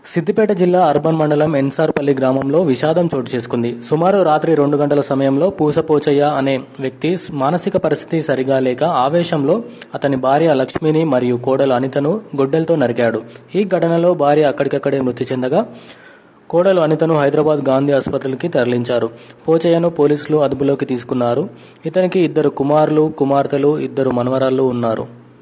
సిద్దిపేట జిల్లా అర్బన్ మండలం ఎన్సార్పల్లి గ్రామంలో విషాదం చోటు చేసుకుంది సుమారు రాత్రి రెండు గంటల సమయంలో పూసపోచయ్య అనే వ్యక్తి మానసిక పరిస్థితి సరిగా లేక ఆవేశంలో అతని భార్య లక్ష్మిని మరియు కోడలు అనితను గొడ్డలతో నరికాడు ఈ ఘటనలో భార్య అక్కడికక్కడే మృతి చెందగా కోడలు అనితను హైదరాబాద్ గాంధీ ఆసుపత్రికి తరలించారు పోచయ్యను పోలీసులు అదుపులోకి తీసుకున్నారు ఇతనికి ఇద్దరు కుమారులు కుమార్తెలు ఇద్దరు మనవరాళ్లు ఉన్నారు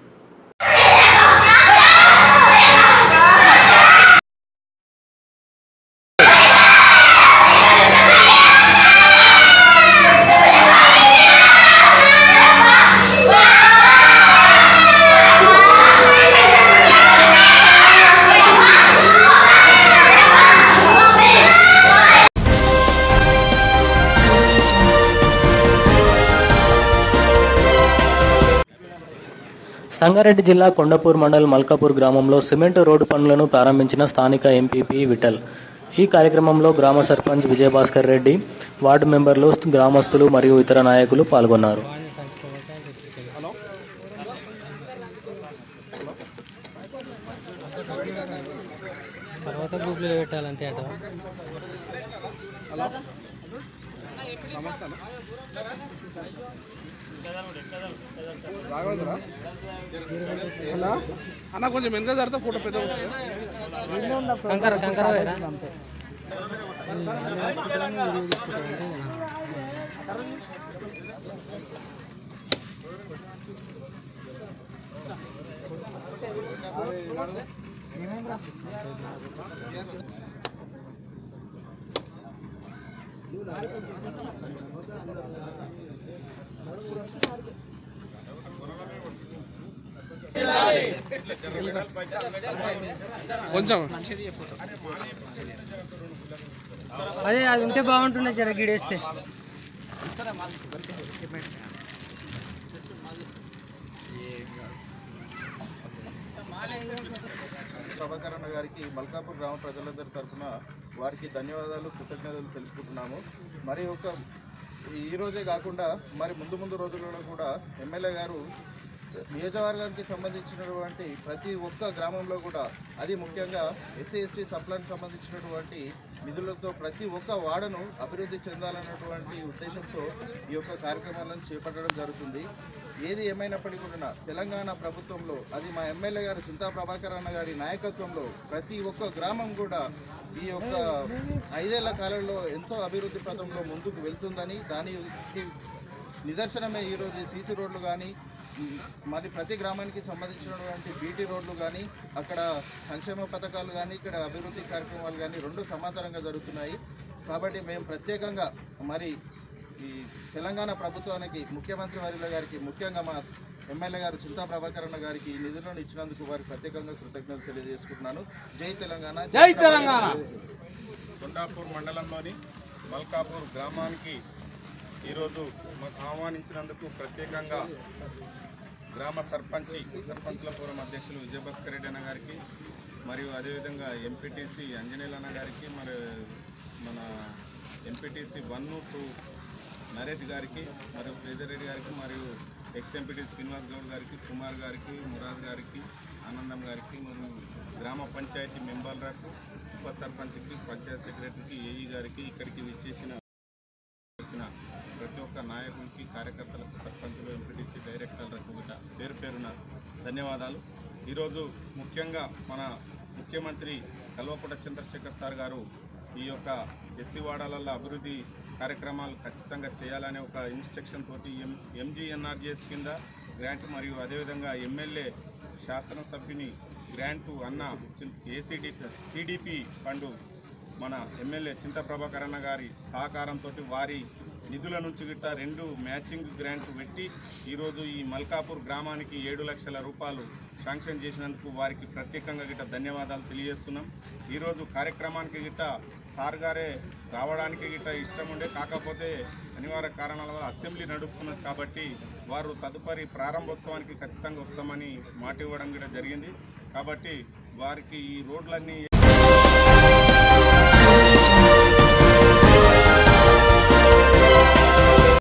సంగారెడ్డి జిల్లా కొండపూర్ మండల్ మల్కాపూర్ గ్రామంలో సిమెంట్ రోడ్డు పనులను ప్రారంభించిన స్థానిక ఎంపీపీ విఠల్ ఈ కార్యక్రమంలో గ్రామ సర్పంచ్ విజయభాస్కర్ రెడ్డి వార్డు మెంబర్లు గ్రామస్తులు మరియు ఇతర నాయకులు పాల్గొన్నారు తర్వాత గ్రూప్లో పెట్టాలంటే అట అన్నా అన్న కొంచెం వెనక జరుగుతా ఫోటో పెద్ద వస్తుంది కంకర కంకర వేరా? కొంచెం అదే అది ఉంటే బాగుంటుండే జర గిడేస్తే ప్రభాకర్ అన్న గారికి మల్కాపూర్ గ్రామ ప్రజలందరి తరఫున వారికి ధన్యవాదాలు కృతజ్ఞతలు తెలుపుకుంటున్నాము మరి ఒక ఈ రోజే కాకుండా మరి ముందు ముందు రోజులలో కూడా ఎమ్మెల్యే గారు నియోజకవర్గానికి సంబంధించినటువంటి ప్రతి ఒక్క గ్రామంలో కూడా అది ముఖ్యంగా ఎస్సీ ఎస్టీ సప్లానికి సంబంధించినటువంటి నిధులతో ప్రతి ఒక్క వాడను అభివృద్ధి చెందాలన్నటువంటి ఉద్దేశంతో ఈ యొక్క కార్యక్రమాలను చేపట్టడం జరుగుతుంది ఏది ఏమైనప్పటికీ కూడా తెలంగాణ ప్రభుత్వంలో అది మా ఎమ్మెల్యే గారు చింతా ప్రభాకర్ అన్న గారి నాయకత్వంలో ప్రతి ఒక్క గ్రామం కూడా ఈ యొక్క ఐదేళ్ల కాలంలో ఎంతో అభివృద్ధి పథంలో ముందుకు వెళ్తుందని దానికి నిదర్శనమే ఈరోజు సీసీ రోడ్లు కానీ మరి ప్రతి గ్రామానికి సంబంధించినటువంటి బీటీ రోడ్లు కానీ అక్కడ సంక్షేమ పథకాలు కానీ ఇక్కడ అభివృద్ధి కార్యక్రమాలు కానీ రెండు సమాంతరంగా జరుగుతున్నాయి కాబట్టి మేము ప్రత్యేకంగా మరి ఈ తెలంగాణ ప్రభుత్వానికి ముఖ్యమంత్రి వారిల గారికి ముఖ్యంగా మా ఎమ్మెల్యే గారు చింతా ప్రభాకర్ అన్న గారికి ఈ నిధులను ఇచ్చినందుకు వారికి ప్రత్యేకంగా కృతజ్ఞతలు తెలియజేసుకుంటున్నాను జై తెలంగాణ జై తెలంగాణ కొండాపూర్ మండలంలోని మల్కాపూర్ గ్రామానికి ఈరోజు మాకు ఆహ్వానించినందుకు ప్రత్యేకంగా గ్రామ సర్పంచి సర్పంచ్ల ఫోరం అధ్యక్షులు విజయభాస్కర్ రెడ్డి అన్న గారికి మరియు అదేవిధంగా ఎంపీటీసీ అంజనేయులు అన్న గారికి మరి మన ఎంపీటీసీ వన్ టూ నరేష్ గారికి మరియు రెడ్డి గారికి మరియు ఎక్స్ ఎంపీటీ శ్రీనివాస్ గౌడ్ గారికి కుమార్ గారికి మురాద్ గారికి ఆనందం గారికి మరియు గ్రామ పంచాయతీ మెంబర్లకు ఉప సర్పంచ్కి పంచాయత్ సెక్రటరీకి ఏఈ గారికి ఇక్కడికి విచ్చేసిన వచ్చిన ప్రతి ఒక్క నాయకునికి కార్యకర్తలకు సర్పంచులు ఎంపీటీసీ డైరెక్టర్లకు కూడా పేరు పేరున ధన్యవాదాలు ఈరోజు ముఖ్యంగా మన ముఖ్యమంత్రి కల్వకుంట చంద్రశేఖర్ సార్ గారు ఈ యొక్క ఎస్సీ వాడాలలో అభివృద్ధి కార్యక్రమాలు ఖచ్చితంగా చేయాలనే ఒక ఇన్స్ట్రక్షన్ తోటి ఎం ఎంజీఎన్ఆర్జీఎస్ కింద గ్రాంట్ మరియు అదేవిధంగా ఎమ్మెల్యే శాసనసభ్యుని గ్రాంటు అన్న ఏసీడీ సిడిపి ఫండు మన ఎమ్మెల్యే చింత ప్రభాకర్ అన్న గారి సహకారంతో వారి నిధుల నుంచి గిట్ట రెండు మ్యాచింగ్ గ్రాంట్ పెట్టి ఈరోజు ఈ మల్కాపూర్ గ్రామానికి ఏడు లక్షల రూపాయలు శాంక్షన్ చేసినందుకు వారికి ప్రత్యేకంగా గిట్ట ధన్యవాదాలు తెలియజేస్తున్నాం ఈరోజు కార్యక్రమానికి గిట్ట సార్ గారే రావడానికి గిట్ట ఇష్టం ఉండే కాకపోతే అనివార్య కారణాల వల్ల అసెంబ్లీ నడుస్తున్నది కాబట్టి వారు తదుపరి ప్రారంభోత్సవానికి ఖచ్చితంగా వస్తామని మాట ఇవ్వడం కూడా జరిగింది కాబట్టి వారికి ఈ రోడ్లన్నీ